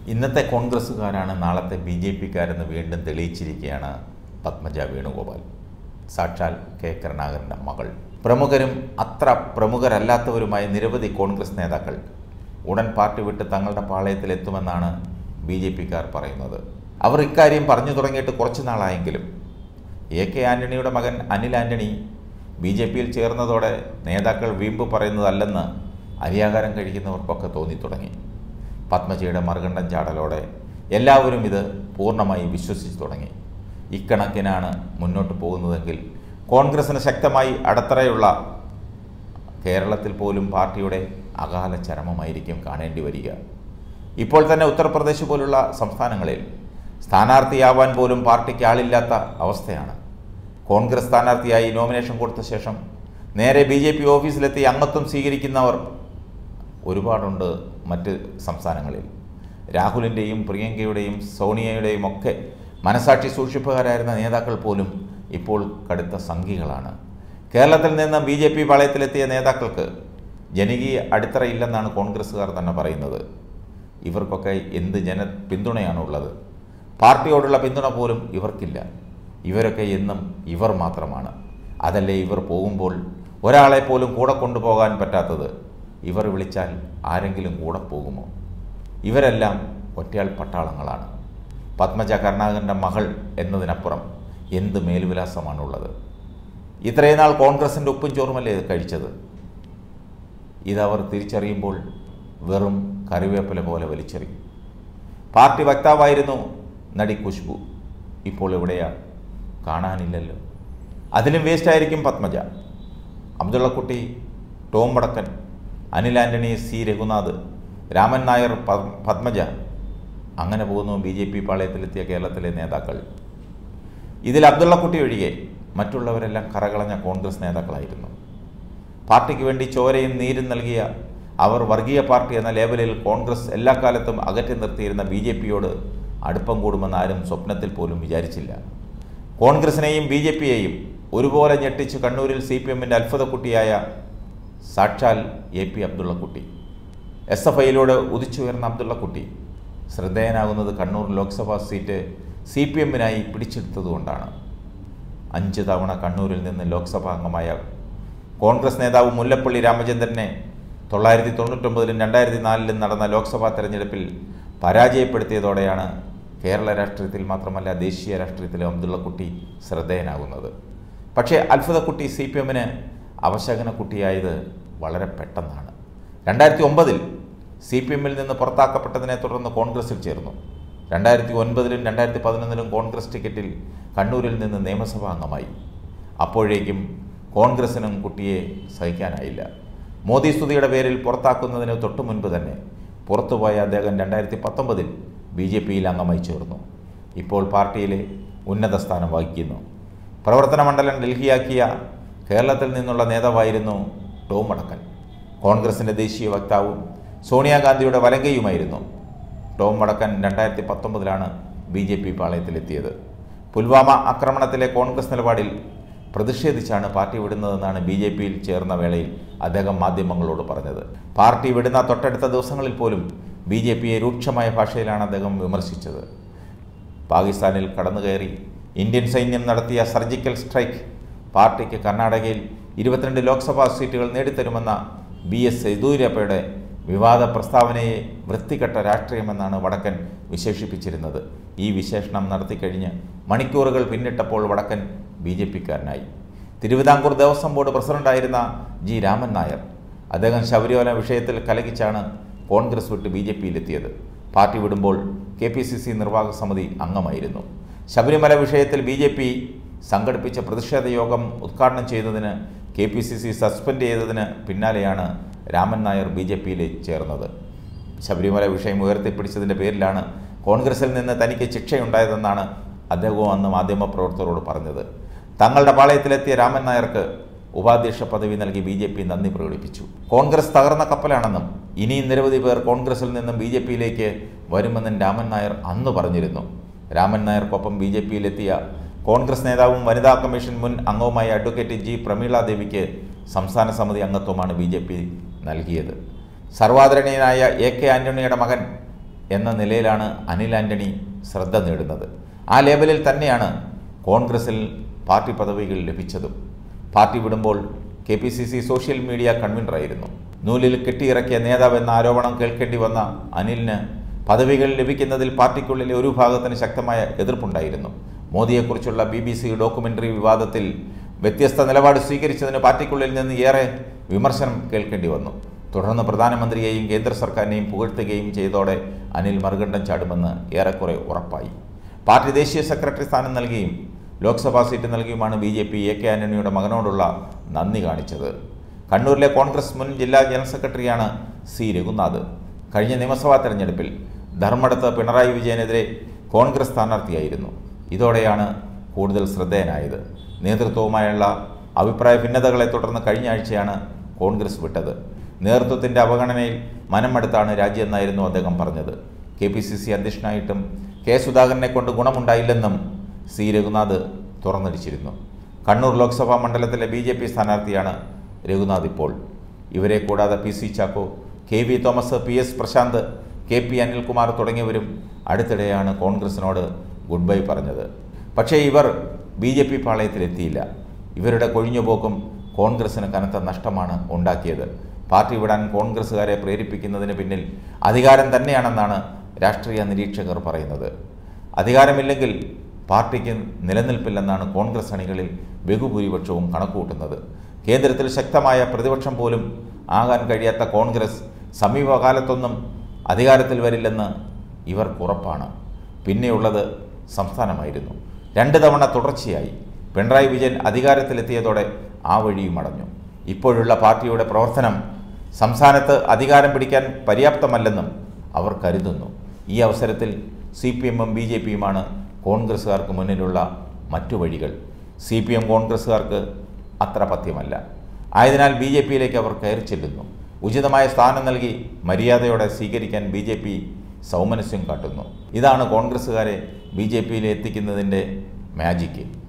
ഇന്നത്തെ കോൺഗ്രസ്സുകാരാണ് നാളത്തെ B J പിക്കാരെന്ന് വീണ്ടും തെളിയിച്ചിരിക്കുകയാണ് പത്മജ വേണുഗോപാൽ സാക്ഷാൽ കെ കരുണാകരൻ്റെ മകൾ പ്രമുഖരും അത്ര പ്രമുഖരല്ലാത്തവരുമായ നിരവധി കോൺഗ്രസ് നേതാക്കൾ ഉടൻ പാർട്ടി വിട്ട് തങ്ങളുടെ പാളയത്തിലെത്തുമെന്നാണ് ബി ജെ പിക്കാർ പറയുന്നത് അവർ ഇക്കാര്യം പറഞ്ഞു തുടങ്ങിയിട്ട് കുറച്ച് നാളായെങ്കിലും എ കെ ആൻ്റണിയുടെ മകൻ അനിൽ ആൻ്റണി ബി ജെ പിയിൽ ചേർന്നതോടെ നേതാക്കൾ വീമ്പ് പറയുന്നതല്ലെന്ന് അരിയാകാരം കഴിക്കുന്നവർക്കൊക്കെ തോന്നി തുടങ്ങി പത്മജിയുടെ മറുകണ്ഠം ചാടലോടെ എല്ലാവരും ഇത് പൂർണ്ണമായി വിശ്വസിച്ചു തുടങ്ങി ഇക്കണക്കിനാണ് മുന്നോട്ട് പോകുന്നതെങ്കിൽ കോൺഗ്രസിന് ശക്തമായി അടത്തറയുള്ള കേരളത്തിൽ പോലും പാർട്ടിയുടെ അകാല ചരമമായിരിക്കും കാണേണ്ടി വരിക ഇപ്പോൾ തന്നെ ഉത്തർപ്രദേശ് പോലുള്ള സംസ്ഥാനങ്ങളിൽ സ്ഥാനാർത്ഥിയാവാൻ പോലും പാർട്ടിക്ക് ആളില്ലാത്ത അവസ്ഥയാണ് കോൺഗ്രസ് സ്ഥാനാർത്ഥിയായി നോമിനേഷൻ കൊടുത്ത ശേഷം നേരെ ബി ജെ പി ഓഫീസിലെത്തി അംഗത്വം സ്വീകരിക്കുന്നവർ ഒരുപാടുണ്ട് മറ്റ് സംസ്ഥാനങ്ങളിൽ രാഹുലിൻ്റെയും പ്രിയങ്കയുടെയും സോണിയയുടെയും ഒക്കെ മനസാക്ഷി സൂക്ഷിപ്പുകാരായിരുന്ന നേതാക്കൾ പോലും ഇപ്പോൾ കടുത്ത സംഘികളാണ് കേരളത്തിൽ നിന്ന് ബി ജെ പി പാളയത്തിലെത്തിയ നേതാക്കൾക്ക് ജനകീയ അടിത്തറയില്ലെന്നാണ് കോൺഗ്രസ്സുകാർ തന്നെ പറയുന്നത് ഇവർക്കൊക്കെ എന്ത് ജന പിന്തുണയാണുള്ളത് പാർട്ടിയോടുള്ള പിന്തുണ പോലും ഇവർക്കില്ല ഇവരൊക്കെ എന്നും ഇവർ മാത്രമാണ് അതല്ലേ ഇവർ പോകുമ്പോൾ ഒരാളെ പോലും കൂടെ കൊണ്ടുപോകാൻ പറ്റാത്തത് ഇവർ വിളിച്ചാൽ ആരെങ്കിലും കൂടെ പോകുമോ ഇവരെല്ലാം ഒറ്റയാൾ പട്ടാളങ്ങളാണ് പത്മജ കരുണാകരൻ്റെ മകൾ എന്നതിനപ്പുറം എന്ത് മേൽവിലാസമാണുള്ളത് ഇത്രയും നാൾ കോൺഗ്രസിൻ്റെ ഉപ്പും ചോറുമല്ലേ ഇത് കഴിച്ചത് ഇതവർ തിരിച്ചറിയുമ്പോൾ വെറും കറിവേപ്പില പോലെ വലിച്ചെറിയും പാർട്ടി വക്താവായിരുന്നു നടി ഖുഷ്ബു ഇപ്പോൾ എവിടെയാ കാണാനില്ലല്ലോ അതിലും വേസ്റ്റായിരിക്കും പത്മജ അബ്ദുള്ളക്കുട്ടി ടോം വടക്കൻ അനിൽ ആൻ്റണി സി രഘുനാഥ് രാമൻ നായർ പ- പത്മജ അങ്ങനെ പോകുന്നു ബി ജെ പി പാളയത്തിലെത്തിയ കേരളത്തിലെ നേതാക്കൾ ഇതിൽ അബ്ദുള്ളക്കുട്ടി ഒഴികെ മറ്റുള്ളവരെല്ലാം കറകളഞ്ഞ കോൺഗ്രസ് നേതാക്കളായിരുന്നു പാർട്ടിക്ക് വേണ്ടി ചോരയും നീരും നൽകിയ അവർ വർഗീയ പാർട്ടി എന്ന ലേബലിൽ കോൺഗ്രസ് എല്ലാ കാലത്തും അകറ്റി നിർത്തിയിരുന്ന ബി ജെ പിയോട് അടുപ്പം കൂടുമെന്ന് ആരും സ്വപ്നത്തിൽ പോലും വിചാരിച്ചില്ല കോൺഗ്രസിനെയും ബി ജെ പിയെയും ഒരുപോലെ ഞെട്ടിച്ച് കണ്ണൂരിൽ സി പി എമ്മിൻ്റെ അത്ഭുതക്കുട്ടിയായ സാക്ഷാൽ A P Abdullakutty S F ഐയിലൂടെ ഉദിച്ചുയർന്ന അബ്ദുള്ളക്കുട്ടി ശ്രദ്ധേയനാകുന്നത് Kannur Lok Sabha seat C P എമ്മിനായി പിടിച്ചെടുത്തതുകൊണ്ടാണ് അഞ്ച് തവണ കണ്ണൂരിൽ നിന്ന് ലോക്സഭാ അംഗമായ കോൺഗ്രസ് നേതാവ് മുല്ലപ്പള്ളി രാമചന്ദ്രനെ തൊള്ളായിരത്തി തൊണ്ണൂറ്റൊമ്പതിലും രണ്ടായിരത്തി നാലിലും നടന്ന ലോക്സഭാ തെരഞ്ഞെടുപ്പിൽ പരാജയപ്പെടുത്തിയതോടെയാണ് കേരള രാഷ്ട്രീയത്തിൽ മാത്രമല്ല ദേശീയ രാഷ്ട്രീയത്തിലും അബ്ദുള്ളക്കുട്ടി ശ്രദ്ധേയനാകുന്നത് പക്ഷേ അത്ഭുതക്കുട്ടി സി പി എമ്മിന് അവശകന കുട്ടിയായത് വളരെ പെട്ടെന്നാണ് രണ്ടായിരത്തി ഒമ്പതിൽ സി പി എമ്മിൽ നിന്ന് പുറത്താക്കപ്പെട്ടതിനെ തുടർന്ന് കോൺഗ്രസിൽ ചേർന്നു രണ്ടായിരത്തി ഒൻപതിലും രണ്ടായിരത്തി പതിനൊന്നിലും കോൺഗ്രസ് ടിക്കറ്റിൽ കണ്ണൂരിൽ നിന്ന് നിയമസഭാ അംഗമായി അപ്പോഴേക്കും കോൺഗ്രസിനും കുട്ടിയെ സഹിക്കാനായില്ല മോദി സ്തുതിയുടെ പേരിൽ പുറത്താക്കുന്നതിന് തൊട്ടു മുൻപ് തന്നെ പുറത്തുപോയ അദ്ദേഹം രണ്ടായിരത്തി പത്തൊമ്പതിൽ ബി ജെ പിയിൽ അംഗമായി ചേർന്നു ഇപ്പോൾ പാർട്ടിയിലെ ഉന്നത സ്ഥാനം വഹിക്കുന്നു പ്രവർത്തന മണ്ഡലം ഡൽഹിയാക്കിയ കേരളത്തിൽ നിന്നുള്ള നേതാവായിരുന്നു ടോം വടക്കൻ കോൺഗ്രസിൻ്റെ ദേശീയ വക്താവും സോണിയാഗാന്ധിയുടെ വലങ്കയുമായിരുന്നു ടോം വടക്കൻ രണ്ടായിരത്തി പത്തൊമ്പതിലാണ് ബി ജെ പി പാളയത്തിലെത്തിയത് പുൽവാമ ആക്രമണത്തിലെ കോൺഗ്രസ് നിലപാടിൽ പ്രതിഷേധിച്ചാണ് പാർട്ടി വിടുന്നതെന്നാണ് ബി ജെ പിയിൽ ചേർന്ന വേളയിൽ അദ്ദേഹം മാധ്യമങ്ങളോട് പറഞ്ഞത് പാർട്ടി വിടുന്ന തൊട്ടടുത്ത ദിവസങ്ങളിൽ പോലും ബി ജെ പിയെ രൂക്ഷമായ ഭാഷയിലാണ് അദ്ദേഹം വിമർശിച്ചത് പാകിസ്ഥാനിൽ കടന്നുകയറി ഇന്ത്യൻ സൈന്യം നടത്തിയ സർജിക്കൽ സ്ട്രൈക്ക് പാർട്ടിക്ക് കർണാടകയിൽ ഇരുപത്തിരണ്ട് ലോക്സഭാ സീറ്റുകൾ നേടിത്തരുമെന്ന ബി എസ് യെദ്യൂരപ്പയുടെ വിവാദ പ്രസ്താവനയെ വൃത്തികെട്ട രാഷ്ട്രീയമെന്നാണ് വടക്കൻ വിശേഷിപ്പിച്ചിരുന്നത് ഈ വിശേഷണം നടത്തിക്കഴിഞ്ഞ് മണിക്കൂറുകൾ പിന്നിട്ടപ്പോൾ വടക്കൻ ബി ജെ പിക്കാരനായി തിരുവിതാംകൂർ ദേവസ്വം ബോർഡ് പ്രസിഡന്റായിരുന്ന ജി രാമൻ നായർ അദ്ദേഹം ശബരിമല വിഷയത്തിൽ കലകിച്ചാണ് കോൺഗ്രസ് വിട്ട് ബി ജെ പിയിലെത്തിയത് പാർട്ടി വിടുമ്പോൾ കെ പി സി സി നിർവാഹക സമിതി അംഗമായിരുന്നു ശബരിമല വിഷയത്തിൽ ബി ജെ പി സംഘടിപ്പിച്ച പ്രതിഷേധ യോഗം ഉദ്ഘാടനം ചെയ്തതിന് K P C C suspend ചെയ്തതിന് പിന്നാലെയാണ് രാമൻ നായർ ബി ജെ പിയിൽ ചേർന്നത് ശബരിമല വിഷയം ഉയർത്തിപ്പിടിച്ചതിൻ്റെ പേരിലാണ് കോൺഗ്രസിൽ നിന്ന് തനിക്ക് ശിക്ഷയുണ്ടായതെന്നാണ് അദ്ദേഹവും അന്ന് മാധ്യമപ്രവർത്തകരോട് പറഞ്ഞത് തങ്ങളുടെ പാളയത്തിലെത്തിയ രാമൻ നായർക്ക് ഉപാധ്യക്ഷ പദവി നൽകി ബി ജെ പി നന്ദി പ്രകടിപ്പിച്ചു കോൺഗ്രസ് തകർന്ന കപ്പലാണെന്നും ഇനിയും നിരവധി പേർ കോൺഗ്രസിൽ നിന്നും ബി ജെ പിയിലേക്ക് വരുമെന്നും രാമൻ നായർ അന്ന് പറഞ്ഞിരുന്നു രാമൻ നായർക്കൊപ്പം ബി ജെ പിയിലെത്തിയ കോൺഗ്രസ് നേതാവും വനിതാ കമ്മീഷൻ മുൻ അംഗവുമായ അഡ്വക്കേറ്റ് ജി പ്രമീള ദേവിക്ക് സംസ്ഥാന സമിതി അംഗത്വമാണ് ബി ജെ പി നൽകിയത് സർവാദരണീയനായ എ കെ ആന്റണിയുടെ മകൻ എന്ന നിലയിലാണ് അനിൽ ആൻ്റണി ശ്രദ്ധ നേടുന്നത് ആ ലേബലിൽ തന്നെയാണ് കോൺഗ്രസിൽ പാർട്ടി പദവികൾ ലഭിച്ചതും പാർട്ടി വിടുമ്പോൾ K P C C social media കൺവീനറായിരുന്നു നൂലിൽ കെട്ടിയിറക്കിയ നേതാവ് എന്ന ആരോപണം കേൾക്കേണ്ടി വന്ന അനിലിന് പദവികൾ ലഭിക്കുന്നതിൽ പാർട്ടിക്കുള്ളിലെ ഒരു ഭാഗത്തിന് ശക്തമായ എതിർപ്പുണ്ടായിരുന്നു മോദിയെക്കുറിച്ചുള്ള ബി ബി സി ഡോക്യുമെൻ്ററി വിവാദത്തിൽ വ്യത്യസ്ത നിലപാട് സ്വീകരിച്ചതിന് പാർട്ടിക്കുള്ളിൽ നിന്ന് ഏറെ വിമർശനം കേൾക്കേണ്ടി വന്നു തുടർന്ന് പ്രധാനമന്ത്രിയെയും കേന്ദ്ര സർക്കാരിനെയും പുകഴ്ത്തുകയും ചെയ്തോടെ അനിൽ മറുകണ്ഠം ചാടുമെന്ന് ഏറെക്കുറെ ഉറപ്പായി പാർട്ടി ദേശീയ സെക്രട്ടറി സ്ഥാനം നൽകിയും ലോക്സഭാ സീറ്റ് നൽകിയുമാണ് B J P A K ആന്റണിയുടെ മകനോടുള്ള നന്ദി കാണിച്ചത് കണ്ണൂരിലെ കോൺഗ്രസ് മുൻ ജില്ലാ ജനറൽ സെക്രട്ടറിയാണ് സി രഘുനാഥ് കഴിഞ്ഞ നിയമസഭാ തെരഞ്ഞെടുപ്പിൽ ധർമ്മടത്ത് പിണറായി വിജയനെതിരെ കോൺഗ്രസ് സ്ഥാനാർത്ഥിയായിരുന്നു ഇതോടെയാണ് കൂടുതൽ ശ്രദ്ധേയനായത് നേതൃത്വവുമായുള്ള അഭിപ്രായ ഭിന്നതകളെ തുടർന്ന് കഴിഞ്ഞ ആഴ്ചയാണ് കോൺഗ്രസ് വിട്ടത് നേതൃത്വത്തിൻ്റെ അവഗണനയിൽ മനമെടുത്താണ് രാജ്യമെന്നായിരുന്നു അദ്ദേഹം പറഞ്ഞത് കെ പി സി സി അധ്യക്ഷനായിട്ടും കെ സുധാകരനെ കൊണ്ട് ഗുണമുണ്ടായില്ലെന്നും സി രഘുനാഥ് തുറന്നടിച്ചിരുന്നു കണ്ണൂർ ലോക്സഭാ മണ്ഡലത്തിലെ ബി ജെ പി സ്ഥാനാർത്ഥിയാണ് രഘുനാഥ് ഇപ്പോൾ ഇവരെ കൂടാതെ P C Chacko K V Thomas P S Prashanth K P Anilkumar തുടങ്ങിയവരും അടുത്തിടെയാണ് കോൺഗ്രസിനോട് ഗുഡ് ബൈ പറഞ്ഞത് പക്ഷേ ഇവർ ബി ജെ പി പാളയത്തിലെത്തിയില്ല ഇവരുടെ കൊഴിഞ്ഞുപോക്കും കോൺഗ്രസിന് കനത്ത നഷ്ടമാണ് ഉണ്ടാക്കിയത് പാർട്ടി വിടാൻ കോൺഗ്രസ്സുകാരെ പ്രേരിപ്പിക്കുന്നതിന് പിന്നിൽ അധികാരം തന്നെയാണെന്നാണ് രാഷ്ട്രീയ നിരീക്ഷകർ പറയുന്നത് അധികാരമില്ലെങ്കിൽ പാർട്ടിക്ക് നിലനിൽപ്പില്ലെന്നാണ് കോൺഗ്രസ് അണികളിൽ ബഹുഭൂരിപക്ഷവും കണക്കുകൂട്ടുന്നത് കേന്ദ്രത്തിൽ ശക്തമായ പ്രതിപക്ഷം പോലും ആകാൻ കഴിയാത്ത കോൺഗ്രസ് സമീപകാലത്തൊന്നും അധികാരത്തിൽ വരില്ലെന്ന് ഇവർക്കുറപ്പാണ് പിന്നെയുള്ളത് സംസ്ഥാനമായിരുന്നു രണ്ട് തവണ തുടർച്ചയായി പിണറായി വിജയൻ അധികാരത്തിലെത്തിയതോടെ ആ വഴിയും അടഞ്ഞു ഇപ്പോഴുള്ള പാർട്ടിയുടെ പ്രവർത്തനം സംസ്ഥാനത്ത് അധികാരം പിടിക്കാൻ പര്യാപ്തമല്ലെന്നും അവർ കരുതുന്നു ഈ അവസരത്തിൽ സി പി എമ്മും ബി ജെ പിയുമാണ് കോൺഗ്രസ്സുകാർക്ക് മുന്നിലുള്ള മറ്റു വഴികൾ സി പി എം കോൺഗ്രസ്സുകാർക്ക് അത്ര പഥ്യമല്ല ആയതിനാൽ ബി ജെ പിയിലേക്ക് അവർ കയറി ചെല്ലുന്നു ഉചിതമായ സ്ഥാനം നൽകി മര്യാദയോടെ സ്വീകരിക്കാൻ ബി ജെ പി സൗമനസ്യം കാട്ടുന്നു ഇതാണ് കോൺഗ്രസ്സുകാരെ ബി ജെ പിയിൽ എത്തിക്കുന്നതിൻ്റെ മാജിക്ക്